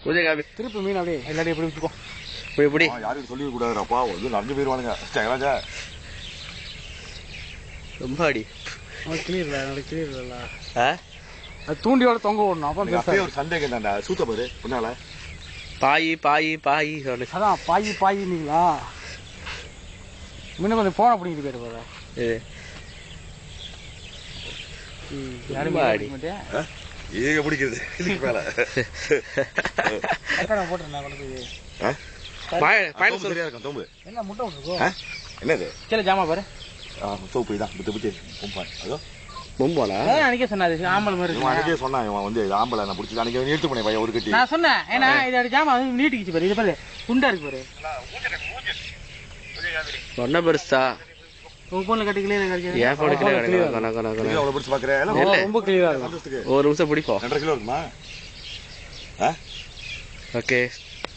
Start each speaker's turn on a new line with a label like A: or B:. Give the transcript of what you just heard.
A: பூஜை காபி
B: திருப்பி மீன் அப்படியே எல்லாத்தையும் எப்படி வச்சுக்கோ
A: இப்படி இப்படி
C: யாரும் சொல்லி கூடாதுப்பா வந்து நடந்து போயிருவானுங்க ராஜா
A: ரொம்ப அடி
B: அவனுக்கு கிளியர் இல்லை அவனுக்கு கிளியர் இல்லைல்ல
A: ஆ
B: அது தூண்டியோட தொங்க விடணும் அப்போ
C: எனக்கு அப்பயே
B: பெருசா
C: ஒரு சந்தேகம் தான்டா சூத்த பாரு முன்னால
A: பாயி பாயி பாயி சொன்னு
B: அதான் பாயி பாயினீங்களா முன்ன கொஞ்சம் போன பிடிக்கிட்டு போயிட்டு போற
A: இது
B: யாரும்
A: ரொம்ப அடி.
B: மாட்டேன்
C: ஏக பிடிக்கிறது இதுக்கு மேல
B: கட்டணம் போட்டுருந்தேன் கொண்டு போய்
C: ஆ?
A: பாய- பாயிண்ட்
C: தோம்பு
A: சொல்லு.
C: சரியா இருக்கும் தோம்பு
B: என்ன முட்டை விட்டுருக்கோ
C: ஆ? என்னது
B: கீழே ஜாமா பாரு
C: ஆ, சோப்பு இதான் புத்து புத்து கும்பான் அதோ
A: மும்போனா
B: அதான் அன்னைக்கே சொன்னாது ஆம்பளை மாதிரி
C: இவன்
B: இருக்கு.
C: அன்னைக்கே சொன்னான் இவன் வந்து இது ஆம்பளை நான் பிடிச்சி அன்னைக்கு இழுத்து போனேன் பையன் ஒரு கட்டி
B: நான் சொன்னேன் ஏன்னா இது அப்படி ஜாமா வந்து நீட்டிக்கிச்சு பாரு இது பாரு குண்டா இருக்கு பாரு
A: ஒன்ன பெருசா
B: உங்க போன்ல கட்டி கிளியர் கிடைக்காது
A: ஏன் போன கிலோ கணக்கு கணக்கு
C: இது
A: கணக்கு
C: அவ்வளவு பிடிச்சி பாக்குறேன் எல்லாம்
A: இல்ல.
B: ரொம்ப கிளியரா இருக்கும்
C: சந்தோஷத்துக்கு
A: ஒரு நிமிஷம் பிடிப்போம்
C: ரெண்டரை கிலோ இருக்குமா ஆ
A: ஓகே